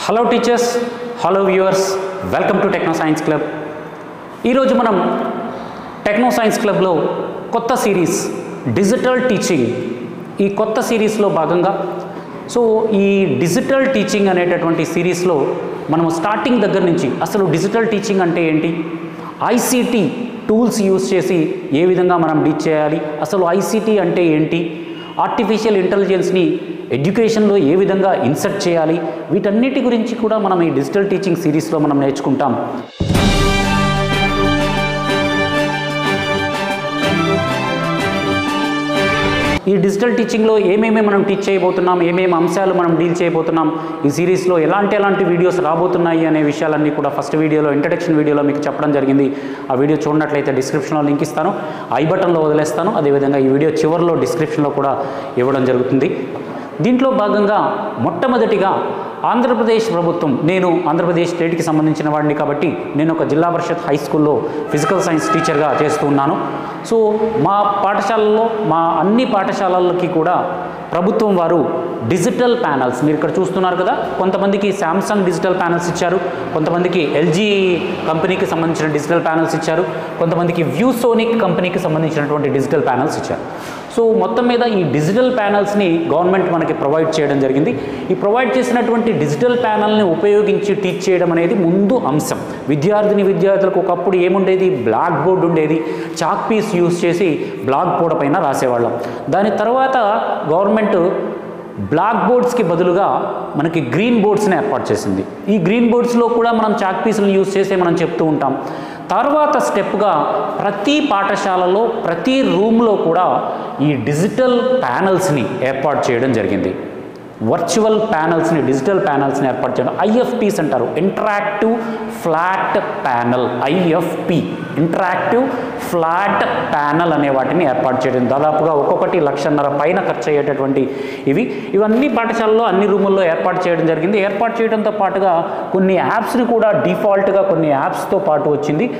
hello teachers hello viewers welcome to techno science club ఈరోజు మనం techno science క్లబ్లో కొత్త సిరీస్ డిజిటల్ టీచింగ్ ఈ కొత్త సిరీస్లో భాగంగా సో ఈ డిజిటల్ టీచింగ్ అనేటటువంటి సిరీస్లో మనం స్టార్టింగ్ దగ్గర నుంచి అసలు డిజిటల్ టీచింగ్ అంటే ఏంటి ఐసీటీ టూల్స్ యూస్ చేసి ఏ విధంగా మనం టీచ్ చేయాలి అసలు ఐసీటీ అంటే ఏంటి ఆర్టిఫిషియల్ ఇంటెలిజెన్స్ని ఎడ్యుకేషన్లో ఏ విధంగా ఇన్సర్ట్ చేయాలి వీటన్నిటి గురించి కూడా మనం ఈ డిజిటల్ టీచింగ్ సిరీస్లో మనం నేర్చుకుంటాం ఈ డిజిటల్ టీచింగ్లో ఏమేమి మనం టీచ్ చేయబోతున్నాం ఏమేమి అంశాలు మనం డీల్ చేయబోతున్నాం ఈ సిరీస్లో ఎలాంటి ఎలాంటి వీడియోస్ రాబోతున్నాయి అనే విషయాలన్నీ కూడా ఫస్ట్ వీడియోలో ఇంట్రడక్షన్ వీడియోలో మీకు చెప్పడం జరిగింది ఆ వీడియో చూడనట్లయితే డిస్క్రిప్షన్లో లింక్ ఇస్తాను ఐ బటన్లో వదిలేస్తాను అదేవిధంగా ఈ వీడియో చివరిలో డిస్క్రిప్షన్లో కూడా ఇవ్వడం జరుగుతుంది దీంట్లో భాగంగా మొట్టమొదటిగా ఆంధ్రప్రదేశ్ ప్రభుత్వం నేను ఆంధ్రప్రదేశ్ స్టేట్కి సంబంధించిన వాడిని కాబట్టి నేను ఒక జిల్లా పరిషత్ హై స్కూల్లో ఫిజికల్ సైన్స్ టీచర్గా చేస్తూ ఉన్నాను సో మా పాఠశాలలో మా అన్ని పాఠశాలలకి కూడా ప్రభుత్వం వారు డిజిటల్ ప్యానల్స్ మీరు ఇక్కడ చూస్తున్నారు కదా కొంతమందికి శాంసంగ్ డిజిటల్ ప్యానల్స్ ఇచ్చారు కొంతమందికి ఎల్జీ కంపెనీకి సంబంధించిన డిజిటల్ ప్యానల్స్ ఇచ్చారు కొంతమందికి వ్యూసోనిక్ కంపెనీకి సంబంధించినటువంటి డిజిటల్ ప్యానల్స్ ఇచ్చారు సో మొత్తం మీద ఈ డిజిటల్ ప్యానల్స్ని గవర్నమెంట్ మనకి ప్రొవైడ్ చేయడం జరిగింది ఈ ప్రొవైడ్ చేసినటువంటి డిజిటల్ ప్యానల్ని ఉపయోగించి టీచ్ చేయడం అనేది ముందు అంశం విద్యార్థిని విద్యార్థులకు ఒకప్పుడు ఏముండేది బ్లాక్ బోర్డ్ ఉండేది చాక్ పీస్ యూస్ చేసి బ్లాక్ బోర్డ్ పైన రాసేవాళ్ళం దాని తర్వాత గవర్నమెంట్ బ్లాక్ బోర్డ్స్కి బదులుగా మనకి గ్రీన్ బోర్డ్స్ని ఏర్పాటు చేసింది ఈ గ్రీన్ బోర్డ్స్లో కూడా మనం చాక్ పీసులను యూస్ చేసే మనం చెప్తూ ఉంటాం తర్వాత స్టెప్గా ప్రతి పాఠశాలలో ప్రతి రూమ్లో కూడా ఈ డిజిటల్ ప్యానల్స్ని ఏర్పాటు చేయడం జరిగింది వర్చువల్ ప్యానల్స్ని డిజిటల్ ప్యానల్స్ని ఏర్పాటు చేయడం ఐఎఫ్పీస్ అంటారు interactive flat panel IFP interactive flat panel అనే వాటిని ఏర్పాటు చేయడం దాదాపుగా ఒక్కొక్కటి లక్షన్నర పైన ఖర్చు అయ్యేటటువంటి ఇవి ఇవన్నీ పాఠశాలలో అన్ని రూముల్లో ఏర్పాటు చేయడం జరిగింది ఏర్పాటు చేయడంతో పాటుగా కొన్ని యాప్స్ని కూడా డిఫాల్ట్గా కొన్ని యాప్స్తో పాటు వచ్చింది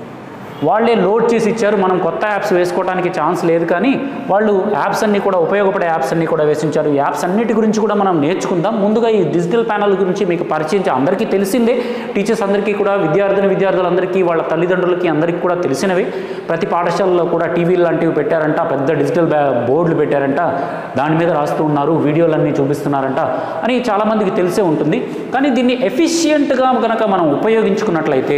వాళ్ళే లోడ్ చేసి ఇచ్చారు మనం కొత్త యాప్స్ వేసుకోవడానికి ఛాన్స్ లేదు కానీ వాళ్ళు యాప్స్ అన్నీ కూడా ఉపయోగపడే యాప్స్ అన్నీ కూడా వేసించారు ఈ యాప్స్ అన్నిటి గురించి కూడా మనం నేర్చుకుందాం ముందుగా ఈ డిజిటల్ ప్యానల్ గురించి మీకు పరిచయం చే- అందరికీ తెలిసిందే టీచర్స్ అందరికీ కూడా విద్యార్థిని విద్యార్థులందరికీ వాళ్ళ తల్లిదండ్రులకి అందరికీ కూడా తెలిసినవి ప్రతి పాఠశాలలో కూడా టీవీలు లాంటివి పెట్టారంట పెద్ద డిజిటల్ బ్యా బోర్డులు పెట్టారంట దాని మీద రాస్తూ ఉన్నారు వీడియోలన్నీ చూపిస్తున్నారంట అని చాలామందికి తెలిసే ఉంటుంది కానీ దీన్ని ఎఫిషియెంట్గా కనుక మనం ఉపయోగించుకున్నట్లయితే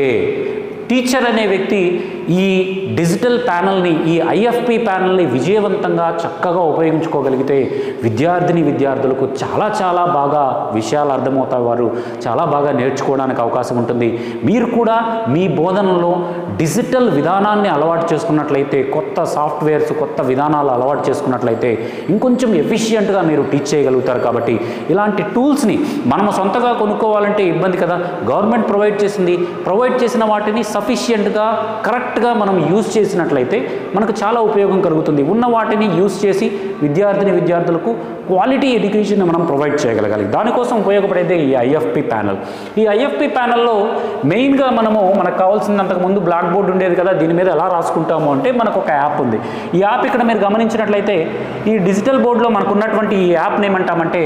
టీచర్ అనే వ్యక్తి ఈ డిజిటల్ ప్యానల్ని ఈ ఐఎఫ్పి ప్యానల్ని విజయవంతంగా చక్కగా ఉపయోగించుకోగలిగితే విద్యార్థిని విద్యార్థులకు చాలా చాలా బాగా విషయాలు అర్థమవుతాయి వారు చాలా బాగా నేర్చుకోవడానికి అవకాశం ఉంటుంది మీరు కూడా మీ బోధనలో డిజిటల్ విధానాన్ని అలవాటు చేసుకున్నట్లయితే కొత్త సాఫ్ట్వేర్స్ కొత్త విధానాలు అలవాటు చేసుకున్నట్లయితే ఇంకొంచెం ఎఫిషియెంట్గా మీరు టీచ్ చేయగలుగుతారు కాబట్టి ఇలాంటి టూల్స్ని మనం సొంతగా కొనుక్కోవాలంటే ఇబ్బంది కదా గవర్నమెంట్ ప్రొవైడ్ చేసింది ప్రొవైడ్ చేసిన వాటిని సఫిషియెంట్గా కరెక్ట్గా మనం యూజ్ చేసినట్లయితే మనకు చాలా ఉపయోగం కలుగుతుంది ఉన్న వాటిని యూజ్ చేసి విద్యార్థిని విద్యార్థులకు క్వాలిటీ ఎడ్యుకేషన్ మనం ప్రొవైడ్ చేయగలగాలి దానికోసం ఉపయోగపడేదే ఈ ఐఎఫ్పి ప్యానల్ ఈ ఐఎఫ్పి ప్యానల్లో మెయిన్గా మనము మనకు కావాల్సింది అంతకుముందు బ్లాక్ బోర్డ్ ఉండేది కదా దీని మీద ఎలా రాసుకుంటాము అంటే మనకు ఒక యాప్ ఉంది ఈ యాప్ ఇక్కడ మీరు గమనించినట్లయితే ఈ డిజిటల్ బోర్డులో మనకు ఉన్నటువంటి ఈ యాప్ని ఏమంటామంటే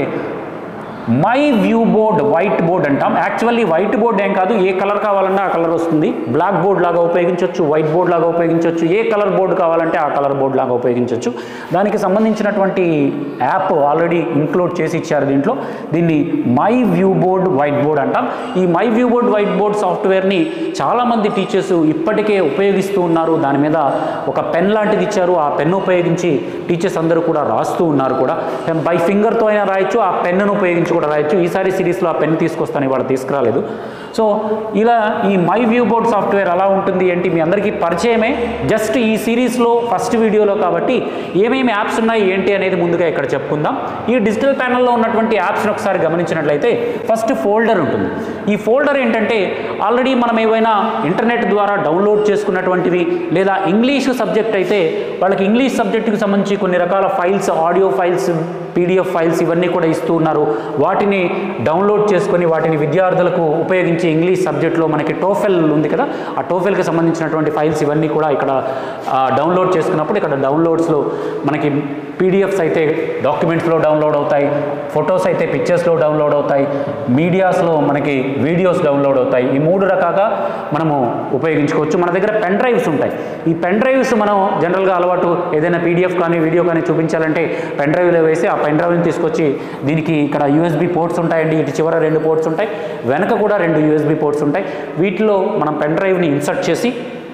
my view board white board అంటాం యాక్చువల్లీ వైట్ బోర్డ్ ఏం కాదు ఏ కలర్ కావాలన్నా ఆ కలర్ వస్తుంది బ్లాక్ బోర్డ్ లాగా ఉపయోగించవచ్చు వైట్ బోర్డ్ లాగా ఉపయోగించవచ్చు ఏ కలర్ బోర్డు కావాలంటే ఆ కలర్ బోర్డ్ లాగా ఉపయోగించవచ్చు దానికి సంబంధించినటువంటి యాప్ ఆల్రెడీ ఇంక్లూడ్ చేసి ఇచ్చారు దీంట్లో దీన్ని my view board white board అంటాం ఈ my view board white board సాఫ్ట్వేర్ని చాలామంది టీచర్స్ ఇప్పటికే ఉపయోగిస్తూ ఉన్నారు దాని మీద ఒక పెన్ లాంటిది ఇచ్చారు ఆ పెన్ ఉపయోగించి టీచర్స్ అందరూ కూడా రాస్తూ ఉన్నారు కూడా బై ఫింగర్తో అయినా రాయొచ్చు ఆ పెన్నును ఉపయోగించి కూడా రాయొచ్చు ఈసారి సిరీస్లో ఆ పెన్ తీసుకొస్తాను ఇవాళ తీసుకురాలేదు సో ఇలా ఈ మై వ్యూ బోర్డ్ సాఫ్ట్వేర్ ఎలా ఉంటుంది ఏంటి మీ అందరికీ పరిచయమే జస్ట్ ఈ సిరీస్లో ఫస్ట్ వీడియోలో కాబట్టి ఏమేమి యాప్స్ ఉన్నాయి ఏంటి అనేది ముందుగా ఇక్కడ చెప్పుకుందాం ఈ డిజిటల్ ప్యానల్లో ఉన్నటువంటి యాప్స్ని ఒకసారి గమనించినట్లయితే ఫస్ట్ ఫోల్డర్ ఉంటుంది ఈ ఫోల్డర్ ఏంటంటే ఆల్రెడీ మనం ఏవైనా ఇంటర్నెట్ ద్వారా డౌన్లోడ్ చేసుకున్నటువంటివి లేదా ఇంగ్లీష్ సబ్జెక్ట్ అయితే వాళ్ళకి ఇంగ్లీష్ సబ్జెక్టుకి సంబంధించి కొన్ని రకాల files audio files PDF files ఇవన్నీ కూడా ఇస్తూ ఉన్నారు వాటిని డౌన్లోడ్ చేసుకొని వాటిని విద్యార్థులకు ఉపయోగించి ఇంగ్లీష్ సబ్జెక్ట్లో మనకి టోఫెల్ ఉంది కదా ఆ టోఫెల్కి సంబంధించినటువంటి ఫైల్స్ ఇవన్నీ కూడా ఇక్కడ ఆ, డౌన్లోడ్ చేసుకున్నప్పుడు ఇక్కడ డౌన్లోడ్స్లో మనకి పీడిఎఫ్స్ అయితే డాక్యుమెంట్స్లో డౌన్లోడ్ అవుతాయి ఫొటోస్ అయితే పిక్చర్స్లో డౌన్లోడ్ అవుతాయి మీడియాస్లో మనకి వీడియోస్ డౌన్లోడ్ అవుతాయి ఈ మూడు రకాలుగా మనము ఉపయోగించుకోవచ్చు మన దగ్గర పెన్ డ్రైవ్స్ ఉంటాయి ఈ పెన్ డ్రైవ్స్ మనం జనరల్గా అలవాటు ఏదైనా పీడిఎఫ్ కానీ వీడియో కానీ చూపించాలంటే పెన్ డ్రైవ్లో వేసి ఆ పెన్ డ్రైవ్ని తీసుకొచ్చి దీనికి ఇక్కడ యూఎస్బి పోర్ట్స్ ఉంటాయండి ఇటు చివర రెండు పోర్ట్స్ ఉంటాయి వెనక కూడా రెండు యూఎస్బి పోర్ట్స్ ఉంటాయి వీటిలో మనం పెన్ డ్రైవ్ని ఇన్సర్ట్ చేసి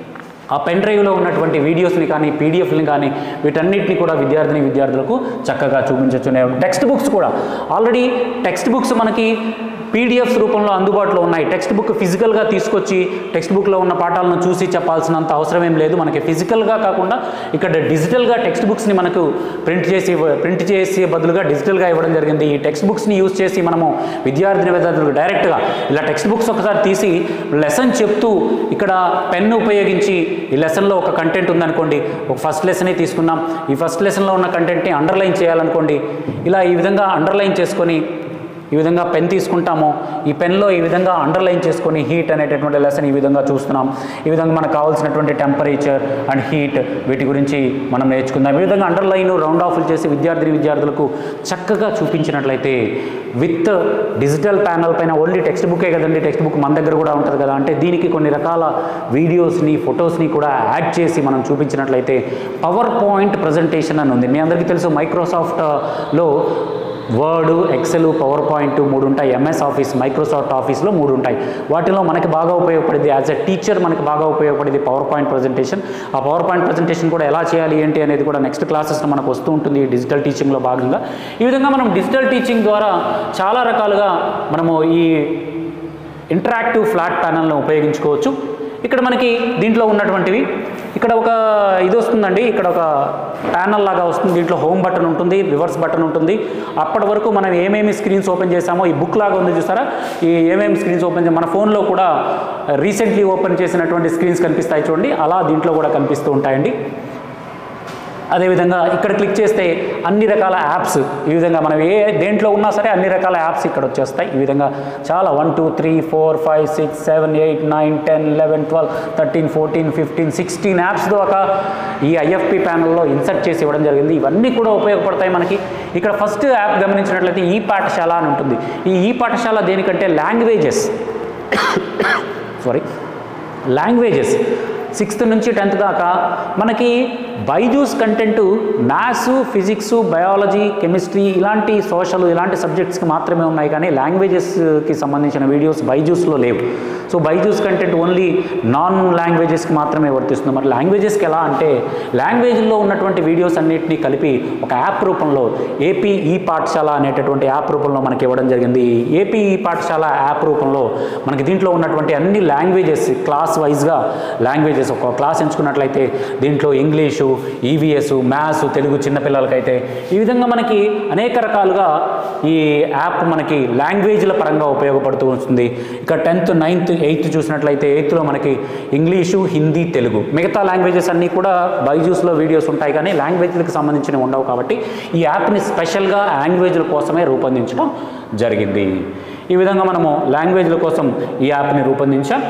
ఆ పెన్ డ్రైవ్లో ఉన్నటువంటి వీడియోస్ని కానీ పీడిఎఫ్ని కానీ వీటన్నిటిని కూడా విద్యార్థిని విద్యార్థులకు చక్కగా చూపించవచ్చు టెక్స్ట్ బుక్స్ కూడా ఆల్రెడీ టెక్స్ట్ బుక్స్ మనకి పీడిఎఫ్స్ రూపంలో అందుబాటులో ఉన్నాయి టెక్స్ట్ బుక్ ఫిజికల్గా తీసుకొచ్చి టెక్స్ట్ బుక్లో ఉన్న పాఠాలను చూసి చెప్పాల్సినంత అవసరం ఏం లేదు మనకి ఫిజికల్గా కాకుండా ఇక్కడ డిజిటల్గా టెక్స్ట్ బుక్స్ని మనకు ప్రింట్ చేసి ప్రింట్ చేసి బదులుగా డిజిటల్గా ఇవ్వడం జరిగింది ఈ టెక్స్ట్ బుక్స్ని యూజ్ చేసి మనము విద్యార్థిని విద్యార్థులకు డైరెక్ట్గా ఇలా టెక్స్ట్ బుక్స్ ఒకసారి తీసి లెసన్ చెప్తూ ఇక్కడ పెన్ ఉపయోగించి ఈ లెసన్లో ఒక కంటెంట్ ఉందనుకోండి ఒక ఫస్ట్ లెసనే తీసుకున్నాం ఈ ఫస్ట్ లెసన్లో ఉన్న కంటెంట్ని అండర్లైన్ చేయాలనుకోండి ఇలా ఈ విధంగా అండర్లైన్ చేసుకొని ఈ విధంగా పెన్ తీసుకుంటాము ఈ పెన్లో ఈ విధంగా అండర్లైన్ చేసుకొని హీట్ అనేటటువంటి లెసన్ ఈ విధంగా చూస్తున్నాం ఈ విధంగా మనకు కావాల్సినటువంటి టెంపరేచర్ అండ్ హీట్ వీటి గురించి మనం నేర్చుకుందాం ఈ విధంగా అండర్లైన్ రౌండ్ ఆఫ్లు చేసి విద్యార్థిని విద్యార్థులకు చక్కగా చూపించినట్లయితే విత్ డిజిటల్ ప్యానల్ పైన ఓన్లీ టెక్స్ట్ బుక్కే కదండి టెక్స్ట్ బుక్ మన దగ్గర కూడా ఉంటుంది కదా అంటే దీనికి కొన్ని రకాల వీడియోస్ని ఫొటోస్ని కూడా యాడ్ చేసి మనం చూపించినట్లయితే పవర్ పాయింట్ ప్రజెంటేషన్ అని ఉంది మీ అందరికీ తెలుసు మైక్రోసాఫ్ట్లో వర్డ్ ఎక్సెల్ పవర్ పాయింట్ మూడు ఉంటాయి ఎంఎస్ ఆఫీస్ మైక్రోసాఫ్ట్ ఆఫీస్లో మూడు ఉంటాయి వాటిలో మనకి బాగా ఉపయోగపడేది యాజ్ ఎ టీచర్ మనకి బాగా ఉపయోగపడేది పవర్ పాయింట్ ప్రజెంటేషన్ ఆ పవర్ పాయింట్ ప్రజెంటేషన్ కూడా ఎలా చేయాలి ఏంటి అనేది కూడా నెక్స్ట్ క్లాసెస్లో మనకు వస్తూ ఉంటుంది ఈ డిజిటల్ టీచింగ్లో భాగంగా ఈ విధంగా మనం డిజిటల్ టీచింగ్ ద్వారా చాలా రకాలుగా మనము ఈ ఇంటరాక్టివ్ ఫ్లాట్ ప్యానల్ని ఉపయోగించుకోవచ్చు ఇక్కడ మనకి దీంట్లో ఉన్నటువంటివి ఇక్కడ ఒక ఇది వస్తుందండి ఇక్కడ ఒక ప్యానల్ లాగా వస్తుంది దీంట్లో హోమ్ బటన్ ఉంటుంది రివర్స్ బటన్ ఉంటుంది అప్పటి వరకు మనం ఏమేమి స్క్రీన్స్ ఓపెన్ చేసామో ఈ బుక్ లాగా ఉంది చూసారా ఈ ఏమేమి స్క్రీన్స్ ఓపెన్ చే మన ఫోన్లో కూడా రీసెంట్లీ ఓపెన్ చేసినటువంటి స్క్రీన్స్ కనిపిస్తాయి చూడండి అలా దీంట్లో కూడా కనిపిస్తూ ఉంటాయండి అదేవిధంగా ఇక్కడ క్లిక్ చేస్తే అన్ని రకాల యాప్స్ ఈ విధంగా మనం ఏ దేంట్లో ఉన్నా సరే అన్ని రకాల యాప్స్ ఇక్కడ వచ్చేస్తాయి ఈ విధంగా చాలా one two three four five six seven eight nine ten eleven twelve thirteen fourteen fifteen sixteen apps దాకా ఈ ఐఎఫ్పి ప్యానల్లో ఇన్సర్ట్ చేసి ఇవ్వడం జరిగింది ఇవన్నీ కూడా ఉపయోగపడతాయి మనకి ఇక్కడ ఫస్ట్ యాప్ గమనించినట్లయితే ఈ పాఠశాల అని ఉంటుంది ఈ ఈ పాఠశాల దేనికంటే లాంగ్వేజెస్ సారీ లాంగ్వేజెస్ సిక్స్త్ నుంచి టెన్త్ దాకా మనకి Byju's content maths physics biology chemistry ఇలాంటి సోషల్ ఇలాంటి సబ్జెక్ట్స్కి మాత్రమే ఉన్నాయి కానీ లాంగ్వేజెస్కి సంబంధించిన వీడియోస్ బైజూస్లో లేవు so Byju's content only non లాంగ్వేజెస్కి మాత్రమే వర్తిస్తుంది మరి లాంగ్వేజెస్కి ఎలా అంటే లాంగ్వేజ్లో ఉన్నటువంటి వీడియోస్ అన్నిటినీ కలిపి ఒక యాప్ రూపంలో ఏపీ ఈ పాఠశాల అనేటటువంటి యాప్ రూపంలో మనకి ఇవ్వడం జరిగింది ఏపీ ఈ పాఠశాల యాప్ రూపంలో మనకి దీంట్లో ఉన్నటువంటి అన్ని లాంగ్వేజెస్ క్లాస్ వైజ్గా లాంగ్వేజెస్ ఒక క్లాస్ ఎంచుకున్నట్లయితే దీంట్లో ఇంగ్లీషు ఈవీఎస్ మ్యాథ్స్ తెలుగు చిన్నపిల్లలకైతే ఈ విధంగా మనకి అనేక రకాలుగా ఈ యాప్ మనకి లాంగ్వేజ్ల పరంగా ఉపయోగపడుతూ వస్తుంది ఇక టెన్త్ నైన్త్ ఎయిత్ చూసినట్లయితే ఎయిత్లో మనకి ఇంగ్లీషు హిందీ తెలుగు మిగతా లాంగ్వేజెస్ అన్నీ కూడా బైజూస్లో వీడియోస్ ఉంటాయి కానీ లాంగ్వేజ్లకు సంబంధించినవి ఉండవు కాబట్టి ఈ యాప్ని స్పెషల్గా లాంగ్వేజ్ల కోసమే రూపొందించడం జరిగింది ఈ విధంగా మనము లాంగ్వేజ్ల కోసం ఈ యాప్ని రూపొందించాం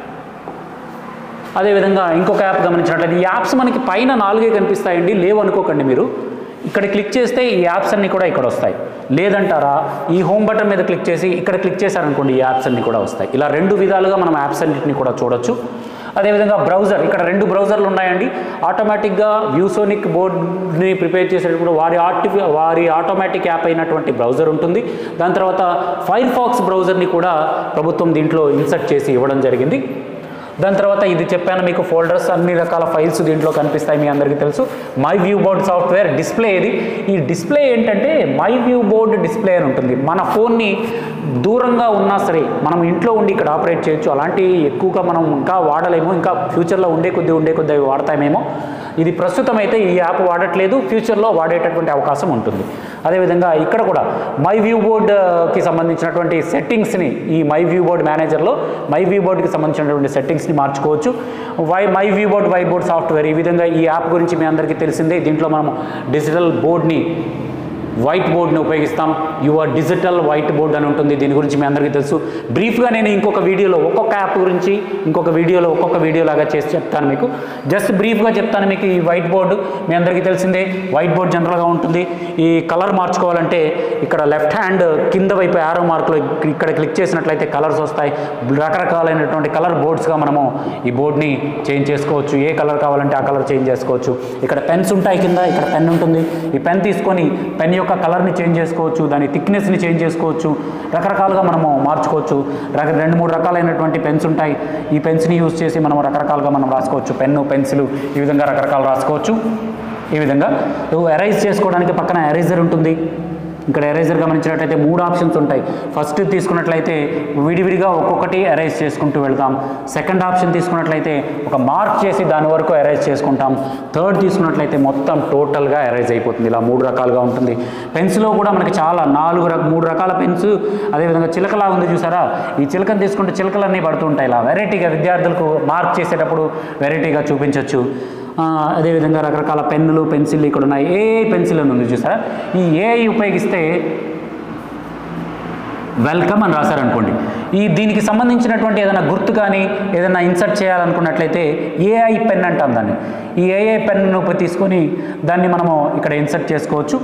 అదేవిధంగా ఇంకొక యాప్ గమనించినట్లయితే ఈ యాప్స్ మనకి పైన నాలుగే కనిపిస్తాయండి లేవు అనుకోకండి మీరు ఇక్కడ క్లిక్ చేస్తే ఈ యాప్స్ అన్నీ కూడా ఇక్కడ వస్తాయి లేదంటారా ఈ హోమ్ బటన్ మీద క్లిక్ చేసి ఇక్కడ క్లిక్ చేశారనుకోండి ఈ యాప్స్ అన్నీ కూడా వస్తాయి ఇలా రెండు విధాలుగా మనం యాప్స్ అన్నింటినీ కూడా చూడొచ్చు అదేవిధంగా బ్రౌజర్ ఇక్కడ రెండు బ్రౌజర్లు ఉన్నాయండి ఆటోమేటిక్గా వ్యూసోనిక్ బోర్డ్ని ప్రిపేర్ చేసేటప్పుడు వారి ఆర్టి వారి ఆటోమేటిక్ యాప్ అయినటువంటి బ్రౌజర్ ఉంటుంది దాని తర్వాత ఫైర్ ఫాక్స్ బ్రౌజర్ని కూడా ప్రభుత్వం దీంట్లో ఇన్సర్ట్ చేసి ఇవ్వడం జరిగింది దాని తర్వాత ఇది చెప్పాను మీకు ఫోల్డర్స్ అన్ని రకాల ఫైల్స్ దీంట్లో కనిపిస్తాయి మీ అందరికీ తెలుసు my view board software display ఇది ఈ డిస్ప్లే ఏంటంటే మై వ్యూ బోర్డ్ డిస్ప్లే అని ఉంటుంది మన ఫోన్ని దూరంగా ఉన్నా సరే మనం ఇంట్లో ఉండి ఇక్కడ ఆపరేట్ చేయొచ్చు అలాంటి ఎక్కువగా మనం ఇంకా వాడలేము ఇంకా ఫ్యూచర్లో ఉండే కొద్దీ ఉండే కొద్దీ అవి వాడతామేమో ఇది ప్రస్తుతం అయితే ఈ యాప్ వాడట్లేదు ఫ్యూచర్లో వాడేటటువంటి అవకాశం ఉంటుంది అదేవిధంగా ఇక్కడ కూడా మై వ్యూ బోర్డ్కి సంబంధించినటువంటి సెట్టింగ్స్ని ఈ మై వ్యూ బోర్డ్ మేనేజర్లో మై వ్యూ బోర్డ్కి సంబంధించినటువంటి సెట్టింగ్స్ని మార్చుకోవచ్చు why my view board why board software ఈ విధంగా ఈ యాప్ గురించి మీ అందరికీ తెలిసిందే దీంట్లో మనం డిజిటల్ బోర్డ్ని వైట్ బోర్డ్ని ఉపయోగిస్తాం యువర్ డిజిటల్ వైట్ బోర్డ్ అని ఉంటుంది దీని గురించి మీ అందరికీ తెలుసు బ్రీఫ్గా నేను ఇంకొక వీడియోలో ఒక్కొక్క యాప్ గురించి ఇంకొక వీడియోలో ఒక్కొక్క వీడియో లాగా చేసి చెప్తాను మీకు జస్ట్ బ్రీఫ్గా చెప్తాను మీకు ఈ వైట్ బోర్డు మీ అందరికీ తెలిసిందే వైట్ బోర్డ్ జనరల్గా ఉంటుంది ఈ కలర్ మార్చుకోవాలంటే ఇక్కడ లెఫ్ట్ హ్యాండ్ కింద వైపు యారో మార్కులో ఇక్కడ క్లిక్ చేసినట్లయితే కలర్స్ వస్తాయి రకరకాలైనటువంటి కలర్ బోర్డ్స్గా మనము ఈ బోర్డ్ని చేంజ్ చేసుకోవచ్చు ఏ కలర్ కావాలంటే ఆ కలర్ చేంజ్ చేసుకోవచ్చు ఇక్కడ పెన్స్ ఉంటాయి కింద ఇక్కడ పెన్ ఉంటుంది ఈ పెన్ తీసుకొని పెన్ యొక్క కలర్ని చేంజ్ చేసుకోవచ్చు దాని థిక్నెస్ని చేంజ్ చేసుకోవచ్చు రకరకాలుగా మనము మార్చుకోవచ్చు రక రెండు మూడు రకాలైనటువంటి పెన్స్ ఉంటాయి ఈ పెన్స్ని యూజ్ చేసి మనం రకరకాలుగా మనం రాసుకోవచ్చు పెన్ను పెన్సిల్ ఈ విధంగా రకరకాలు రాసుకోవచ్చు ఈ విధంగా ఎరైజ్ చేసుకోవడానికి పక్కన ఎరైజర్ ఉంటుంది ఇక్కడ ఎరేజర్ గమనించినట్లయితే మూడు ఆప్షన్స్ ఉంటాయి ఫస్ట్ తీసుకున్నట్లయితే విడివిడిగా ఒక్కొక్కటి ఎరైజ్ చేసుకుంటూ వెళ్తాం సెకండ్ ఆప్షన్ తీసుకున్నట్లయితే ఒక మార్క్ చేసి దాని వరకు ఎరైజ్ చేసుకుంటాం థర్డ్ తీసుకున్నట్లయితే మొత్తం టోటల్గా ఎరైజ్ అయిపోతుంది ఇలా మూడు రకాలుగా ఉంటుంది పెన్స్లో కూడా మనకి చాలా నాలుగు రక మూడు రకాల పెన్స్ అదేవిధంగా చిలకలా ఉంది చూసారా ఈ చిలకను తీసుకుంటే చిలకలన్నీ పడుతూ ఉంటాయి ఇలా వెరైటీగా విద్యార్థులకు మార్క్ చేసేటప్పుడు వెరైటీగా చూపించవచ్చు ఆ, అదేవిధంగా రకరకాల పెన్నులు పెన్సిల్ ఇక్కడ ఉన్నాయి ఏ పెన్సిల్ అని ఉంది చూసారా ఈ ఏ ఉపయోగిస్తే వెల్కమ్ అని రాశారనుకోండి ఈ దీనికి సంబంధించినటువంటి ఏదైనా గుర్తు కానీ ఏదైనా ఇన్సర్ట్ చేయాలనుకున్నట్లయితే ఏఐ పెన్ అంటాం దాన్ని ఈ ఏఐ పెన్ను తీసుకొని దాన్ని మనము ఇక్కడ ఇన్సర్ట్ చేసుకోవచ్చు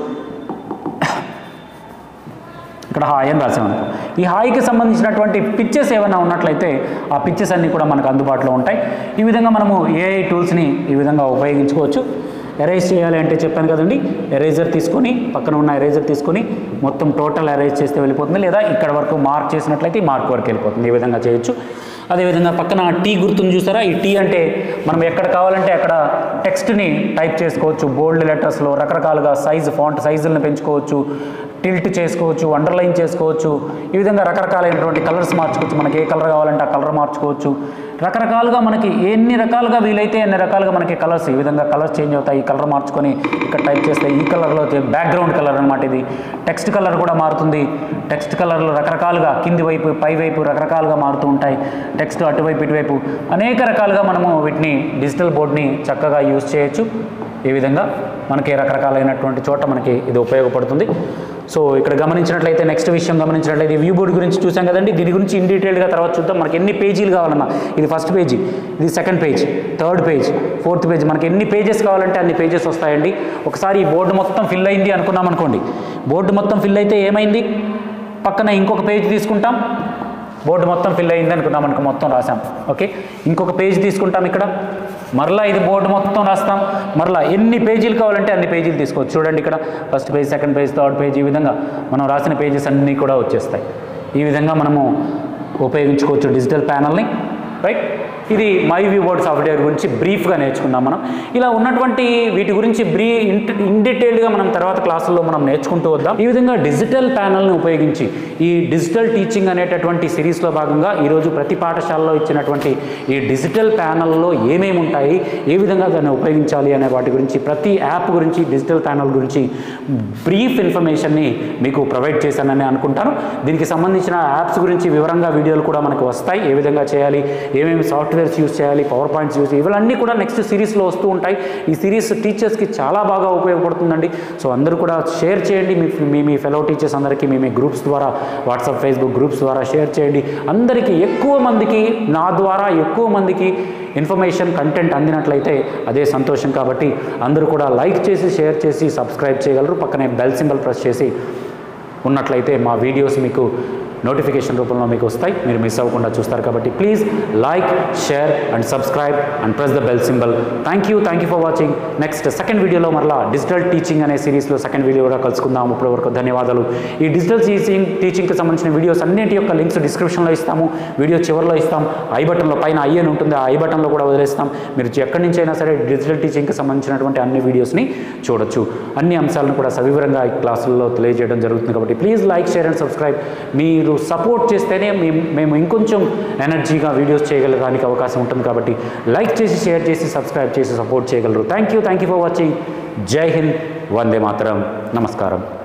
ఇక్కడ హాయ్ అని రాసామనుకో ఈ హాయికి సంబంధించినటువంటి పిక్చర్స్ ఏమైనా ఉన్నట్లయితే ఆ పిక్చర్స్ అన్నీ కూడా మనకు అందుబాటులో ఉంటాయి ఈ విధంగా మనము ఏఐ టూల్స్ని ఈ విధంగా ఉపయోగించుకోవచ్చు ఎరేజ్ చేయాలి అంటే చెప్పాను కదండి ఎరేజర్ తీసుకొని పక్కన ఉన్న ఎరేజర్ తీసుకొని మొత్తం టోటల్ ఎరేజ్ చేస్తే వెళ్ళిపోతుంది లేదా ఇక్కడ వరకు మార్క్ చేసినట్లయితే ఈ మార్క్ వరకు వెళ్ళిపోతుంది ఈ విధంగా చేయొచ్చు అదేవిధంగా పక్కన టీ గుర్తుని చూసారా ఈ టీ అంటే మనం ఎక్కడ కావాలంటే అక్కడ టెక్స్ట్ని టైప్ చేసుకోవచ్చు బోల్డ్ లెటర్స్లో రకరకాలుగా సైజ్ ఫాంట్ సైజులను పెంచుకోవచ్చు టిల్ట్ చేసుకోవచ్చు అండర్లైన్ చేసుకోవచ్చు ఈ విధంగా రకరకాలైనటువంటి కలర్స్ మార్చుకోవచ్చు మనకి ఏ కలర్ కావాలంటే ఆ కలర్ మార్చుకోవచ్చు రకరకాలుగా మనకి ఎన్ని రకాలుగా వీలైతే అన్ని రకాలుగా మనకి కలర్స్ ఈ విధంగా కలర్స్ చేంజ్ అవుతాయి ఈ కలర్ మార్చుకొని ఇక్కడ టైప్ చేస్తే ఈ కలర్లో బ్యాక్గ్రౌండ్ కలర్ అనమాట ఇది టెక్స్ట్ కలర్ కూడా మారుతుంది టెక్స్ట్ కలర్లు రకరకాలుగా కింది వైపు పై వైపు రకరకాలుగా మారుతూ ఉంటాయి టెక్స్ట్ అటువైపు ఇటువైపు అనేక రకాలుగా మనము వీటిని డిజిటల్ బోర్డ్ని చక్కగా యూజ్ చేయొచ్చు ఈ విధంగా మనకి రకరకాలైనటువంటి చోట మనకి ఇది ఉపయోగపడుతుంది సో ఇక్కడ గమనించినట్లయితే నెక్స్ట్ విషయం గమనించినట్లయితే వ్యూ బోర్డ్ గురించి చూసాం కదండి దీని గురించి ఇన్ డీటెయిల్గా తర్వాత చూద్దాం మనకి ఎన్ని పేజీలు కావాలన్నా ఇది ఫస్ట్ పేజీ ఇది second page third page fourth page మనకి ఎన్ని పేజెస్ కావాలంటే అన్ని పేజెస్ వస్తాయండి ఒకసారి ఈ బోర్డు మొత్తం ఫిల్ అయింది అనుకున్నాం అనుకోండి బోర్డు మొత్తం ఫిల్ అయితే ఏమైంది పక్కన ఇంకొక పేజ్ తీసుకుంటాం బోర్డు మొత్తం ఫిల్ అయింది అనుకుందాం అనుకో మొత్తం రాసాం ఓకే ఇంకొక పేజ్ తీసుకుంటాం ఇక్కడ మరలా ఇది బోర్డు మొత్తం రాస్తాం మరలా ఎన్ని పేజీలు కావాలంటే అన్ని పేజీలు తీసుకోవచ్చు చూడండి ఇక్కడ first page second page third page ఈ విధంగా మనం రాసిన పేజెస్ అన్నీ కూడా వచ్చేస్తాయి ఈ విధంగా మనము ఉపయోగించుకోవచ్చు డిజిటల్ ప్యానల్ని రైట్ ఇది మై వ్యూ బోర్డ్ సాఫ్ట్వేర్ గురించి బ్రీఫ్గా నేర్చుకుందాం మనం ఇలా ఉన్నటువంటి వీటి గురించి బ్రీ ఇన్ డీటెయిల్డ్గా మనం తర్వాత క్లాసుల్లో మనం నేర్చుకుంటూ వద్దాం ఈ విధంగా డిజిటల్ ప్యానల్ని ఉపయోగించి ఈ డిజిటల్ టీచింగ్ అనేటటువంటి సిరీస్లో భాగంగా ఈరోజు ప్రతి పాఠశాలలో ఇచ్చినటువంటి ఈ డిజిటల్ ప్యానల్లో ఏమేమి ఉంటాయి ఏ విధంగా దాన్ని ఉపయోగించాలి అనే వాటి గురించి ప్రతి యాప్ గురించి డిజిటల్ ప్యానల్ గురించి బ్రీఫ్ ఇన్ఫర్మేషన్ని మీకు ప్రొవైడ్ చేశానని అనుకుంటాను దీనికి సంబంధించిన యాప్స్ గురించి వివరంగా వీడియోలు కూడా మనకు వస్తాయి ఏ విధంగా చేయాలి ఏమేమి సాఫ్ట్వేర్స్ యూస్ చేయాలి పవర్ పాయింట్స్ యూస్ ఇవన్నీ కూడా నెక్స్ట్ సిరీస్లో వస్తూ ఉంటాయి ఈ సిరీస్ టీచర్స్కి చాలా బాగా ఉపయోగపడుతుందండి సో అందరూ కూడా షేర్ చేయండి మీ మీ మీ ఫెలో టీచర్స్ అందరికీ మీ మీ గ్రూప్స్ ద్వారా వాట్సాప్ ఫేస్బుక్ గ్రూప్స్ ద్వారా షేర్ చేయండి అందరికీ ఎక్కువ మందికి నా ద్వారా ఎక్కువ మందికి ఇన్ఫర్మేషన్ కంటెంట్ అందినట్లయితే అదే సంతోషం కాబట్టి అందరూ కూడా లైక్ చేసి షేర్ చేసి సబ్స్క్రైబ్ చేయగలరు పక్కనే బెల్ సింబల్ ప్రెస్ చేసి ఉన్నట్లయితే మా వీడియోస్ మీకు నోటిఫికేషన్ రూపంలో మీకు వస్తాయి మీరు మిస్ అవ్వకుండా చూస్తారు కాబట్టి please like share and subscribe and press the bell symbol thank you thank you for watching next second వీడియోలో మరలా డిజిటల్ టీచింగ్ అనే సిరీస్లో సెకండ్ వీడియో కూడా కలుసుకుందాం ఇప్పటి వరకు ధన్యవాదాలు ఈ డిజిటల్ టీచింగ్ టీచింగ్కి సంబంధించిన వీడియోస్ అన్నింటి యొక్క లింక్స్ డిస్క్రిప్షన్లో ఇస్తాము వీడియో చివరిలో ఇస్తాం ఐ బటన్లో పైన ఐ అని ఉంటుంది ఆ ఐ బటన్లో కూడా వదిలేస్తాం మీరు ఎక్కడి నుంచి అయినా సరే డిజిటల్ టీచింగ్కి సంబంధించినటువంటి అన్ని వీడియోస్ని చూడొచ్చు అన్ని అంశాలను కూడా సవివరంగా ఈ క్లాసుల్లో తెలియజేయడం జరుగుతుంది కాబట్టి please like share and subscribe మీరు సపోర్ట్ చేస్తేనే మేము మేము ఇంకొంచెం ఎనర్జీగా వీడియోస్ చేయగలడానికి అవకాశం ఉంటుంది కాబట్టి లైక్ చేసి షేర్ చేసి సబ్స్క్రైబ్ చేసి సపోర్ట్ చేయగలరు thank you thank you for watching Jai Hind వందే మాతరం నమస్కారం